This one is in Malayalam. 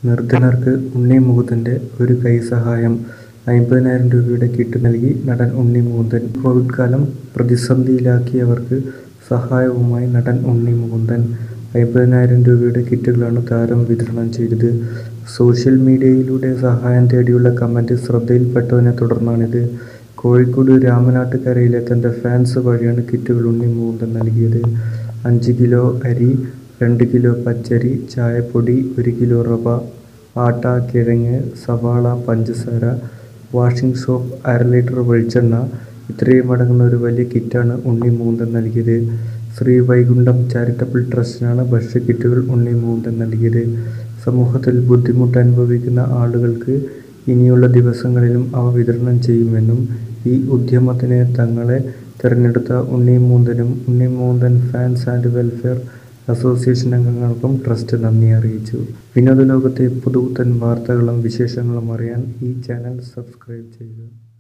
നിർധനർക്ക് ഉണ്ണി മുകുന്ദന്റെ ഒരു കൈസഹായം അയ്മ്പതിനായിരം രൂപയുടെ കിറ്റ് നൽകി നടൻ ഉണ്ണി മുകുന്ദൻ കോവിഡ് കാലം പ്രതിസന്ധിയിലാക്കിയവർക്ക് സഹായവുമായി നടൻ ഉണ്ണി മുകുന്ദൻ അയ്മ്പതിനായിരം രൂപയുടെ കിറ്റുകളാണ് താരം വിതരണം ചെയ്തത് സോഷ്യൽ മീഡിയയിലൂടെ സഹായം തേടിയുള്ള കമന്റ് ശ്രദ്ധയിൽപ്പെട്ടതിനെ തുടർന്നാണിത് കോഴിക്കോട് രാമനാട്ടുകരയിലെ തന്റെ ഫാൻസ് വഴിയാണ് കിറ്റുകൾ ഉണ്ണി മുകുന്ദൻ നൽകിയത് അഞ്ച് കിലോ അരി രണ്ട് കിലോ പച്ചരി ചായപ്പൊടി ഒരു കിലോ റവ ആട്ട കിഴങ്ങ് സവാള പഞ്ചസാര വാഷിംഗ് സോപ്പ് അര ലിറ്റർ വെളിച്ചെണ്ണ ഇത്രയും അടങ്ങുന്ന ഒരു വലിയ കിറ്റാണ് ഉണ്ണി മുകുന്ദൻ നൽകിയത് ശ്രീ വൈകുണ്ഠം ചാരിറ്റബിൾ ട്രസ്റ്റിനാണ് ഭക്ഷ്യക്കിറ്റുകൾ ഉണ്ണി മുകുന്ദൻ നൽകിയത് സമൂഹത്തിൽ ബുദ്ധിമുട്ട് അനുഭവിക്കുന്ന ആളുകൾക്ക് ഇനിയുള്ള ദിവസങ്ങളിലും അവ വിതരണം ചെയ്യുമെന്നും ഈ ഉദ്യമത്തിന് തങ്ങളെ തിരഞ്ഞെടുത്ത ഉണ്ണി മുകുന്ദനും Unni Mukundan fans and welfare association അംഗങ്ങൾക്കും ട്രസ്റ്റ് നന്ദി അറിയിച്ചു വിനോദ ലോകത്തെ പുതുപുത്തൻ വാർത്തകളും വിശേഷങ്ങളും അറിയാൻ ഈ ചാനൽ സബ്സ്ക്രൈബ് ചെയ്യുക